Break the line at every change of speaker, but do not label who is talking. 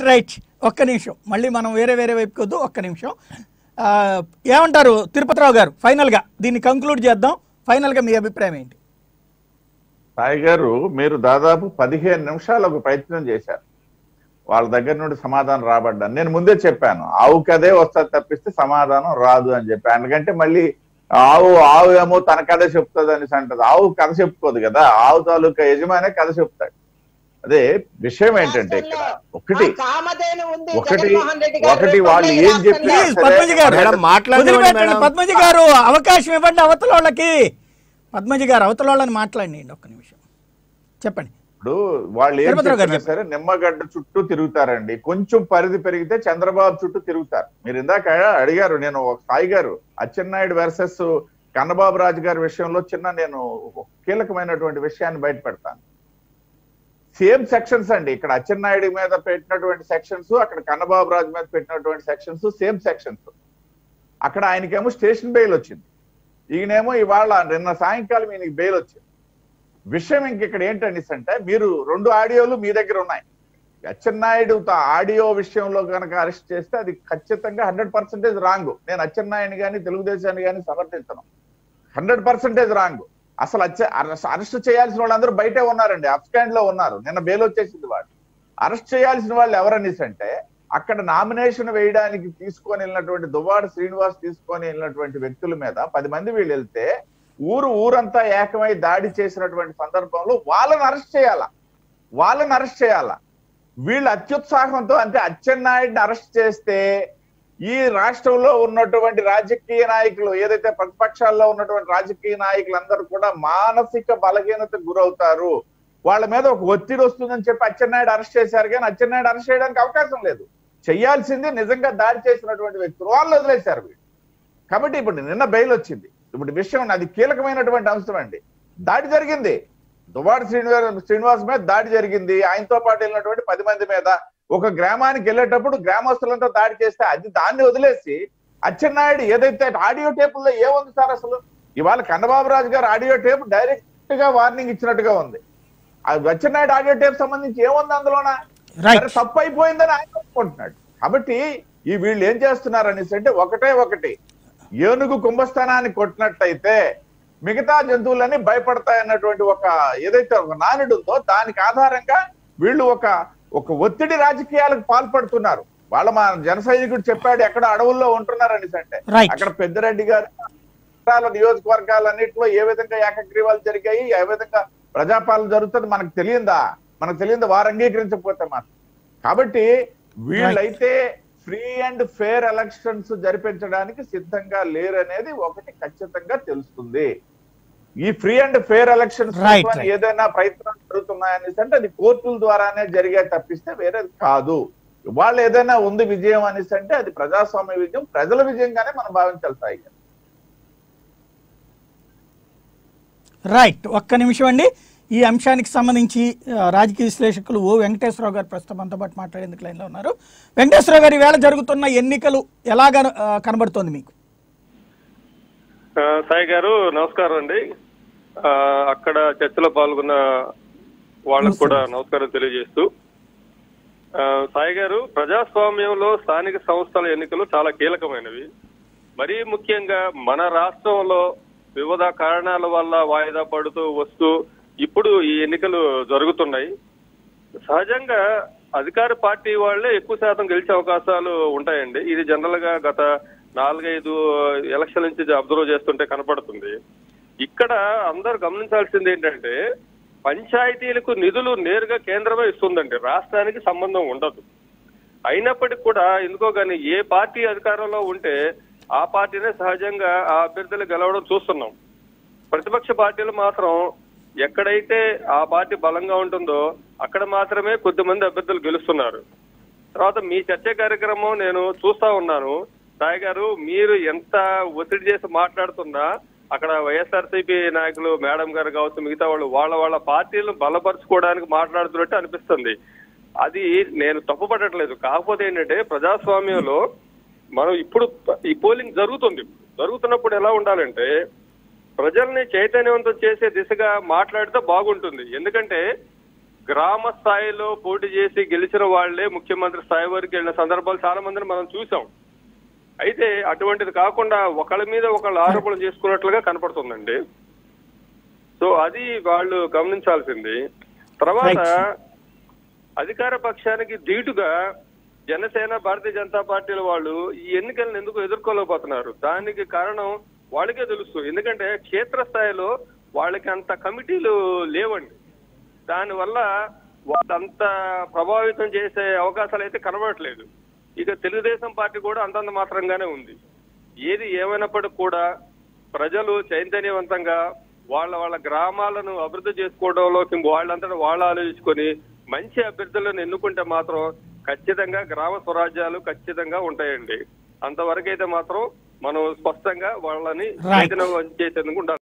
Right ఒక్క నిమిషం మళ్ళీ మనం వేరే వేరే వైపుకి వద్దు ఒక్క నిమిషం ఆ, ఏమంటారు తిరుపతిరావు గారు ఫైనల్గా దీన్ని కంక్లూడ్ చేద్దాం ఫైనల్గా మీ అభిప్రాయం ఏంటి
సాయి గారు మీరు దాదాపు పదిహేను నిమిషాలు ఒక ప్రయత్నం చేశారు వాళ్ళ దగ్గర నుండి సమాధానం రాబడ్డాను నేను ముందే చెప్పాను ఆవు కదే వస్తుంది తప్పిస్తే సమాధానం రాదు అని చెప్పి ఎందుకంటే మళ్ళీ ఆవు ఆవు ఏమో తన కథ చెప్తుంది అనేసి అంటది ఆవు కథ చెప్పుకోదు కదా ఆవు తాలూకా యజమానే కథ చెప్తాడు అదే విషయం ఏంటంటే ఇక్కడ ఒకటి
ఆ కామధేను ఉంది
ఒకటి
జగన్మోహన్ రెడ్డి గారు
ఒకటి వాళ్ళు
తొమ్మిది
ఏం చెప్పినా
ప్లీజ్
సరే,
పద్మజ గారు
మేడం, మాట్లాడండి
వదిలిపెట్టండి
మేడం.
పద్మజ గారు అవకాశం ఇవ్వండి అవతల వాళ్ళకి పద్మజ గారు అవతల వాళ్ళని మాట్లాడండి ఒక్క నిమిషం చెప్పండి
ఇప్పుడు వాళ్ళు ఏం
తిరుపతిరావు గారు
చెప్పినా సరే నిమ్మగడ్డ చుట్టూ తిరుగుతారండి కొంచెం పరిధి పెరిగితే చంద్రబాబు చుట్టూ తిరుగుతారు మీరు ఇందాక అడిగారు నేను ఒక సాయి గారు అచ్చెన్నాయుడు వర్సెస్ కన్నబాబు రాజు గారి విషయంలో చిన్న నేను ఒక కీలకమైనటువంటి విషయాన్ని బయట పెడతాను సేమ్ సెక్షన్స్ అండి ఇక్కడ అచ్చెన్నాయుడు మీద పెట్టినటువంటి సెక్షన్స్ అక్కడ కన్నబాబు రాజు మీద పెట్టినటువంటి సెక్షన్స్ సేమ్ సెక్షన్స్ అక్కడ ఆయనకేమో స్టేషన్ బెయిల్ వచ్చింది ఈయనేమో ఇవాళ నిన్న సాయంకాలం ఈయనకి బెయిల్ వచ్చింది విషయం ఇంక ఇక్కడ ఏంటనేసి అంటే మీరు రెండు ఆడియోలు మీ దగ్గర ఉన్నాయి అచ్చెన్నాయుడు తా- ఆడియో విషయంలో కనుక అరెస్ట్ చేస్తే అది ఖచ్చితంగా హండ్రెడ్ పర్సెంటేజ్ రాంగ్ నేను అచ్చెన్నాయుడిని కానీ తెలుగుదేశాన్ని కానీ సమర్థించను హండ్రెడ్ పర్సెంటేజ్ రాంగ్ అసలు అచ్చ అరెస్ట్ చేయాల్సిన వాళ్ళందరూ బయటే ఉన్నారండి అఫ్స్కాండ్ లో ఉన్నారు నిన్న బెయిల్ వచ్చేసింది వాడు అరెస్ట్ చేయాల్సిన వాళ్ళు ఎవరనేసి అంటే అక్కడ నామినేషన్ వేయడానికి తీసుకొని వెళ్ళినటువంటి దువ్వాడ శ్రీనివాస్ తీసుకొని వెళ్ళినటువంటి వ్యక్తుల మీద పది మంది వీళ్ళు వెళ్తే ఊరు ఊరంతా ఏకమై దాడి చేసినటువంటి సందర్భంలో వాళ్ళని అరెస్ట్ చేయాలా వాళ్ళని అరెస్ట్ చేయాలా వీళ్ళు అత్యుత్సాహంతో అంటే అచ్చెన్నాయుడిని అరెస్ట్ చేస్తే ఈ రాష్ట్రంలో ఉన్నటువంటి రాజకీయ నాయకులు ఏదైతే ప్రతిపక్షాల్లో ఉన్నటువంటి రాజకీయ నాయకులందరూ కూడా మానసిక బలహీనతకు గురవుతారు వాళ్ళ మీద ఒక ఒత్తిడి వస్తుందని చెప్పి అచ్చెన్నాయుడు అరెస్ట్ చేశారు కానీ అచ్చెన్నాయుడు అరెస్ట్ చేయడానికి అవకాశం లేదు చేయాల్సింది నిజంగా దాడి చేసినటువంటి వ్యక్తులు వాళ్ళు వదిలేశారు వీళ్ళు కాబట్టి ఇప్పుడు నిన్న బెయిల్ వచ్చింది ఇప్పుడు విషయం అది కీలకమైనటువంటి అంశం అండి దాడి జరిగింది దువాడ శ్రీనివాస్ శ్రీనివాస్ మీద దాడి జరిగింది ఆయనతో పాటు వెళ్ళినటువంటి పది మంది మీద ఒక గ్రామానికి వెళ్ళేటప్పుడు గ్రామస్తులంతా దాడి చేస్తే అది దాన్ని వదిలేసి అచ్చెన్నాయుడు ఏదైతే ఆడియో టేపుల్లో ఏముంది సార్ అసలు ఇవాళ Kannababu Raju garu audio tape direct గా వార్నింగ్ ఇచ్చినట్టుగా ఉంది ఆ అచ్చెన్నాయుడు ఆడియో టేప్ సంబంధించి ఏముంది అందులోనా
Right.
సరే, తప్పు అయిపోయిందని ఆయన ఒప్పుకుంటున్నాడు కాబట్టి ఈ వీళ్ళు ఏం చేస్తున్నారు అనేసి అంటే ఒకటే ఒకటి ఏనుగు కుంభస్థానాన్ని కొట్టినట్టయితే మిగతా జంతువులన్నీ భయపడతాయన్నటువంటి ఒక ఏదైతే ఒక నానుడు ఉందో దానికి ఆధారంగా వీళ్ళు ఒక ఒక ఒత్తిడి రాజకీయాలకు పాల్పడుతున్నారు వాళ్ళ మా జన సైనికుడు చెప్పాడు ఎక్కడ అడవుల్లో ఉంటున్నారు అనేసి అంటే
Right.
అక్కడ పెద్దిరెడ్డి గారు రాష్ట్రాల నియోజకవర్గాలన్నింటిలో ఏ విధంగా ఏకగ్రీవాలు జరిగాయి ఏ విధంగా ప్రజాపాలన జరుగుతుంది మనకు తెలియందా మనకు తెలియదు వారు అంగీకరించకపోతే మాత్రం కాబట్టి వీళ్ళైతే ఫ్రీ అండ్ ఫేర్ ఎలక్షన్స్ జరిపించడానికి సిద్ధంగా లేరనేది ఒకటి ఖచ్చితంగా తెలుస్తుంది ఈ free and fair elections
Right, right.
ఏదైనా ప్రయత్నాలు జరుగుతున్నాయనేసి అంటే అది కోర్టుల ద్వారానే జరిగే తప్పిస్తే వేరేది కాదు వాళ్ళు ఏదైనా ఉంది విజయం అనేసి అంటే అది ప్రజాస్వామ్య విజయం ప్రజల విజయంగానే మనం భావించాలి సాయి గారు.
రైట్ ఒక్క నిమిషం అండి ఈ అంశానికి సంబంధించి ఆ, రాజకీయ విశ్లేషకులు ఓ వెంకటేశ్వరరావు గారు ప్రస్తుతం మనతో పాటు మాట్లాడేందుకు లైన్లో ఉన్నారు వెంకటేశ్వరరావు గారు ఈవేళ జరుగుతున్న ఎన్నికలు ఎలాగ ఆ, కనబడుతోంది మీకు
ఆ, సాయి గారు నమస్కారం అండి ఆ, అక్కడ చర్చలో పాల్గొన్న వాళ్ళకు కూడా నమస్కారం తెలియజేస్తూ ఆ, సాయి గారు ప్రజాస్వామ్యంలో స్థానిక సంస్థల ఎన్నికలు చాలా కీలకమైనవి మరీ ముఖ్యంగా మన రాష్ట్రంలో వివిధ కారణాల వల్ల వాయిదా పడుతూ వస్తూ ఇప్పుడు ఈ ఎన్నికలు జరుగుతున్నాయి సహజంగా అధికార పార్టీ వాళ్ళే ఎక్కువ శాతం గెలిచే అవకాశాలు ఉంటాయండి ఇది జనరల్ గా గత నాలుగైదు ఎలక్షన్ నుంచి అబ్జర్వ్ చేస్తుంటే కనపడుతుంది ఇక్కడ అందరూ గమనించాల్సింది ఏంటంటే పంచాయతీలకు నిధులు నేరుగా కేంద్రమే ఇస్తుందండి రాష్ట్రానికి సంబంధం ఉండదు అయినప్పటికీ కూడా ఎందుకో కానీ ఏ పార్టీ అధికారంలో ఉంటే ఆ పార్టీనే సహజంగా ఆ అభ్యర్థులు గెలవడం చూస్తున్నాం ప్రతిపక్ష పార్టీలు మాత్రం ఎక్కడైతే ఆ పార్టీ బలంగా ఉంటుందో అక్కడ మాత్రమే కొద్దిమంది అభ్యర్థులు గెలుస్తున్నారు తర్వాత మీ చర్చ కార్యక్రమం నేను చూస్తా ఉన్నాను సాయి గారు మీరు ఎంత ఒత్తిడి చేసి మాట్లాడుతున్నా అక్కడ వైఎస్ఆర్సీపీ నాయకులు మేడం గారు కావచ్చు మిగతా వాళ్ళు వాళ్ళ వాళ్ళ పార్టీలను బలపరుచుకోవడానికి మాట్లాడుతున్నట్టు అనిపిస్తుంది అది నేను తప్పుపడట్లేదు కాకపోతే ఏంటంటే ప్రజాస్వామ్యంలో మనం ఇప్పుడు ఈ పోలింగ్ జరుగుతుంది జరుగుతున్నప్పుడు ఎలా ఉండాలంటే ప్రజల్ని చైతన్యవంతం చేసే దిశగా మాట్లాడితే బాగుంటుంది ఎందుకంటే గ్రామ స్థాయిలో పోటీ చేసి గెలిచిన వాళ్లే ముఖ్యమంత్రి స్థాయి వరకు వెళ్ళిన సందర్భాలు చాలా మందిని మనం చూసాం అయితే అటువంటిది కాకుండా ఒకళ్ళ మీద ఒకళ్ళు ఆరోపణలు చేసుకున్నట్లుగా కనపడుతుందండి సో అది వాళ్ళు గమనించాల్సింది తర్వాత
Right.
అధికార పక్షానికి ధీటుగా జనసేన భారతీయ జనతా పార్టీల వాళ్ళు ఈ ఎన్నికలను ఎందుకు ఎదుర్కోలేకపోతున్నారు దానికి కారణం వాళ్ళకే తెలుసు ఎందుకంటే క్షేత్రస్థాయిలో వాళ్ళకి అంత కమిటీలు లేవండి దానివల్ల వాళ్ళంత ప్రభావితం చేసే అవకాశాలు అయితే కనబడట్లేదు ఇక తెలుగుదేశం పార్టీ కూడా అంతంత మాత్రంగానే ఉంది ఏది ఏమైనప్పటికీ కూడా ప్రజలు చైతన్యవంతంగా వాళ్ళ వాళ్ళ గ్రామాలను అభివృద్ధి చేసుకోవడంలోకి వాళ్ళంతటా వాళ్ళు ఆలోచించుకొని మంచి అభ్యర్థులను ఎన్నుకుంటే మాత్రం ఖచ్చితంగా గ్రామ స్వరాజ్యాలు ఖచ్చితంగా ఉంటాయండి అంతవరకు అయితే మాత్రం మనం స్పష్టంగా వాళ్ళని
Right.
చైతన్యం చేసేందుకు ఉండాలి